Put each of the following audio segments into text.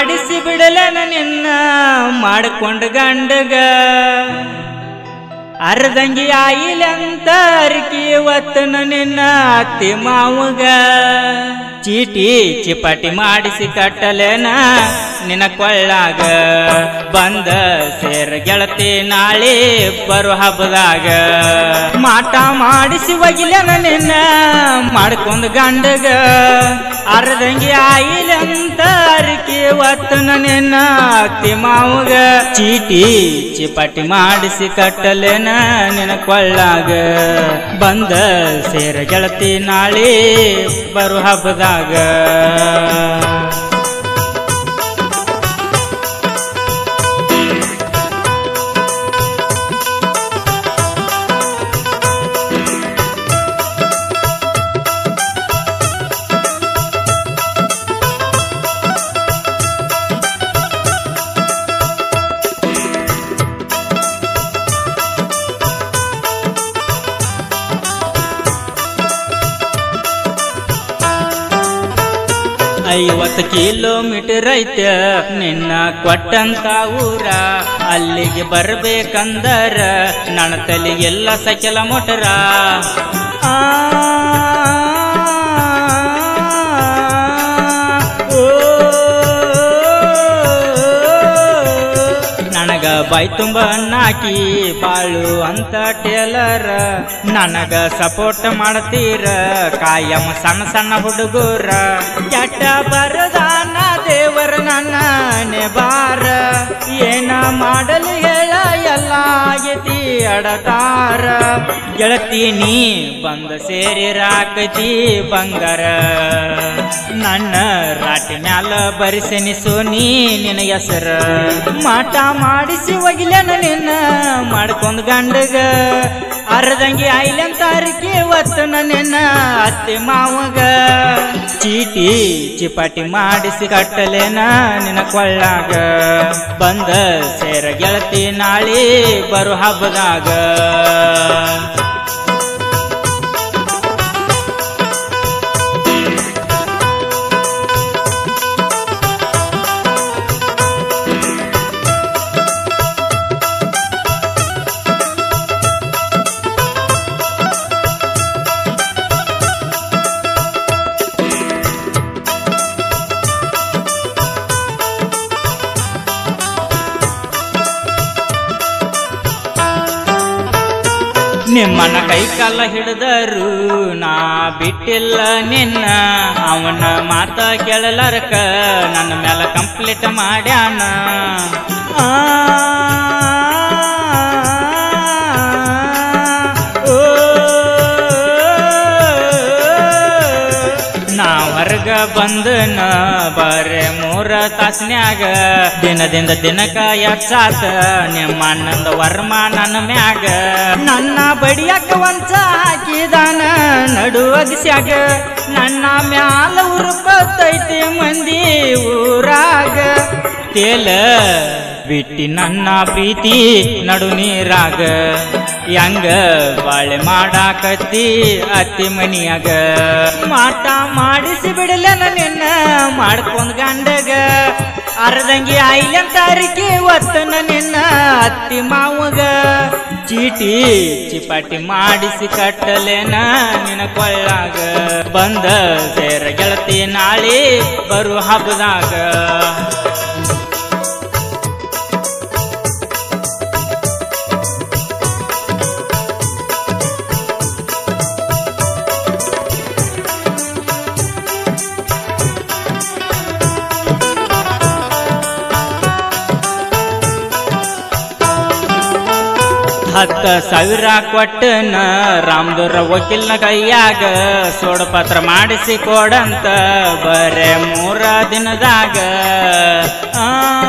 ಮಾಡಿಸಿ ಬಿಡಲನ ನಿನ್ನ ಮಾಡ್ಕೊಂಡ ಗಂಡಗ ಅರ್ಧಂಗಿ ಆಯಿಲಂತ ಅರ್ಕಿ ಒತ್ತನ ನಿನ್ನ ಅತ್ತಿ ಮಾವಗ ಚೀಟಿ ಚಿಪಾಟಿ ಮಾಡಿಸಿ ಕಟ್ಟಲೇನ ನಿನ್ನ ಕೊಳ್ಳಾಗ ಬಂದ ಸೇರ ಗೆಳತಿ ನಾಳೆ ಬರು ಹಬ್ಬದಾಗ ಮಾಟ ಮಾಡಿಸಿ ಒಗಿಲೇನ ನಿನ್ನ ಮಾಡ್ಕೊಂಡ್ ಗಂಡಗ ಅರ್ಧಂಗಿ ಆಯಿಲಂತ ಅರ್ಕಿ ಒತ್ತನ ನಿನ್ನ ಅತ್ತಿ ಮಾವಗ ಚೀಟಿ ಚಿಪಾಟಿ ಮಾಡಿಸಿ ಕಟ್ಟಲೇನ ನಿನ್ನ ಕೊಳ್ಳಾಗ ಬಂದ ಸೇರ ಗೆಳತಿ ನಾಳೆ ಬರು ಹಬ್ಬದಾಗ ಐವತ್ತು ಕಿಲೋಮೀಟರ್ ಐತೆ ನಿನ್ನ ಕೊಟ್ಟಂತ ಊರ ಅಲ್ಲಿಗೆ ಬರ್ಬೇಕಂದರ ನನ್ನ ತಲೆಗೆಲ್ಲ ಸಕಲ ಮೊಟರ ಆ, ಓ, ನನಗ ಬಾಯ್ ತುಂಬ ನಾಕಿ ಬಾಳು ಅಂತ ಟೇಲರ್ ನನಗ ಸಪೋರ್ಟ್ ಮಾಡ್ತೀರ ಕಾಯಂ ಸಣ್ಣ ಸಣ್ಣ ಹುಡುಗರ ಕೆಟ್ಟ ಬರದಾನ ದೇವರ ನನ್ನ ನೆಬಾರ ಏನ ಮಾಡಲು ಹೇಳ ಎಲ್ಲ ಆಗೈತಿ ಅಡತಾರ ಗೆಳತಿ ನೀ ಬಂದ ಸೇರಿ ರಾಕತಿ ಬಂಗಾರ ನನ್ನ ರಾಟಿ ಮ್ಯಾಲ ಬರಿಸೆನಿಸು ನೀ ನಿನ್ನ ಹೆಸರ ಮಾಟ ಮಾಡಿಸಿ ಒಗಿಲೇನ ನಿನ್ನ ಮಾಡ್ಕೊಂಡ್ ಗಂಡಗ ಅರ್ಧಂಗಿ ಆಯ್ಲಂತ ಅರಿಕೆ ಒತ್ತನ ನಿನ್ನ ಅತ್ತೆ ಮಾವಗ ಚೀಟಿ ಚಿಪಾಟಿ ಮಾಡಿಸಿ ಕಟ್ಟಲೇನ ನಿನ್ನ ಕೊಳ್ಳಾಗ ಬಂದ ಸೇರ ಗೆಳತಿ ನಾಳೆ ಬರು ಹಬ್ಬದಾಗ ನಿಮ್ಮನ ಕೈ ಕಾಲ ಹಿಡಿದರು ನಾ ಬಿಟ್ಟಿಲ್ಲ ನಿನ್ನ ಅವನ ಮಾತ ಕೇಳಲಾರಕ ನನ್ನ ಮ್ಯಾಲ ಕಂಪ್ಲೀಟ್ ಮಾಡ್ಯಾನ ಆ, ಓ, ನಾ ಹೊರಗ ಬಂದನ ಬರೇ ಮೂರ ತಾಸ್ನ್ಯಾಗ ದಿನದಿಂದ ದಿನಕ ಹೆಚ್ಚಾತ ನಿಮ್ಮ ಅಣ್ಣಂದ ವರ್ಮ ನನ್ನ ಮ್ಯಾಗ ನನ್ನ ಬಡಿಯಾಕ ಒಂಚ ಹಾಕಿದಾನ ನಡುವಗಿಸ್ಯಾಗ ನನ್ನ ಮ್ಯಾಲ ಉರುಪತ್ತೈತಿ ಮಂದಿ ಊರಾಗ ತೇಲ ಬಿಟ್ಟಿ ನನ್ನ ಪ್ರೀತಿ ನಡು ನೀರಾಗ ಹೆಂಗ ಬಾಳೆ ಮಾಡಾಕತ್ತಿ ಅತ್ತಿ ಮನಿಯಾಗ ಮಾಟ ಮಾಡಿಸಿ ಬಿಡಲೇನ ನಿನ್ನ ಮಾಡ್ಕೊಂಡ್ ಗಂಡಗ ಅರ್ಧಂಗಿ ಆಯ್ಲಂತ ಅರಿಕೆ ಒತ್ತನ ನಿನ್ನ ಅತ್ತಿ ಮಾವಗ ಚೀಟಿ ಚಿಪಾಟಿ ಮಾಡಿಸಿ ಕಟ್ಟಲೇನ ನಿನ್ನ ಕೊಳ್ಳಾಗ ಬಂದ ಸೇರ ಗೆಳತಿ ನಾಳೆ ಬರು ಹಬ್ಬದಾಗ ಹತ್ತ ಸಾವಿರ ಕೊಟ್ಟನ ರಾಮದುರ ವಕೀಲ್ನ ಕೈಯಾಗ ಸೋಡ ಪತ್ರ ಮಾಡಿಸಿ ಕೊಡಂತ ಬರೇ ಮೂರ ದಿನದಾಗ ಆ,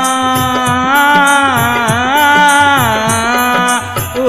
ಓ,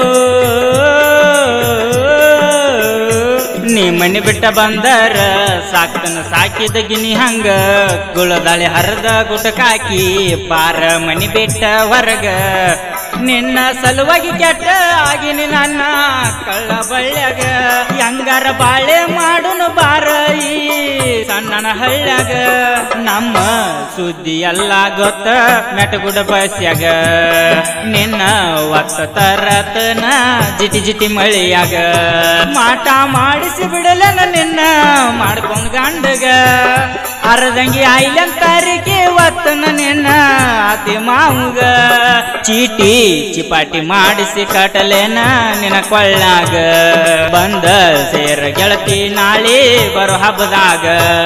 ನೀ ಮನೆ ಬಿಟ್ಟ ಬಂದರ ಸಾಕ್ತನ ಸಾಕಿದ ಗಿನಿ ಹಂಗ ಗುಳದಾಳಿ ಹರದ ಗುಟಕಾಕಿ ಪಾರ ಮನಿ ಬಿಟ್ಟ ಹೊರಗ ನಿನ್ನ ಸಲುವಾಗಿ ಕೆಟ್ಟ ಆಗಿನಿ ನನ್ನ ಕಳ್ಳ ಬಳ್ಳ್ಯಾಗ ಹೆಂಗಾರ ಬಾಳೆ ಮಾಡುನು ಬಾರ ಈ ಸಣ್ಣನ ಹಳ್ಳ್ಯಾಗ ನಮ್ಮ ಸುದ್ದಿ ಎಲ್ಲ ಗೊತ್ತ ಮೆಟಗುಡ ಬಸ್ಯಾಗ ನಿನ್ನ ಒತ್ತ ತರತನ ಜಿಟಿ ಜಿಟಿ ಮಳಿಯಾಗ ಮಾಟ ಮಾಡಿಸಿ ಬಿಡಲನ ನಿನ್ನ ಮಾಡ್ಕೊಂಡ್ ಗಂಡಗ ಅರ್ಧಂಗಿ ಐಲಂತಾರಿಗೆ ಒತ್ತನ ನಿನ್ನ ಅತಿ ಮಾವುಗ ಚೀಟಿ ಚಿಪಾಟಿ ಮಾಡಿಸಿ ಕಟಲೇನ ನಿನ್ನ ಕೊಳ್ಳಾಗ ಬಂದ ಸೇರ ಗೆಳತಿ ನಾಳೆ ಬರೋ ಹಬ್ಬದಾಗ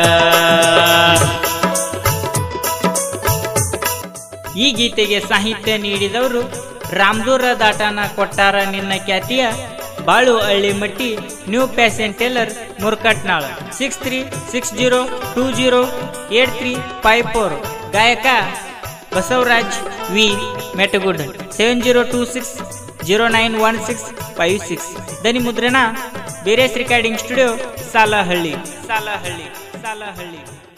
ಈ ಗೀತೆಗೆ ಸಾಹಿತ್ಯ ನೀಡಿದವರು ರಾಮದೂರ ದಾಟನ ಕೊಟ್ಟಾರ ನಿನ್ನ ಖ್ಯಾತಿಯ ಬಾಳು ಹಳ್ಳಿ ಮಟ್ಟಿ new fashion tailor Murkatnal six three six zero two zero eight three five four ಗಾಯಕ Basavaraj V Metagud seven zero two six zero nine one six five six ದನಿ ಮುದ್ರಣ ಬೇರೆ ರೆಕಾರ್ಡಿಂಗ್ ಸ್ಟುಡಿಯೋ ಸಾಲಹಳ್ಳಿ ಸಾಲಹಳ್ಳಿ ಸಾಲಹಳ್ಳಿ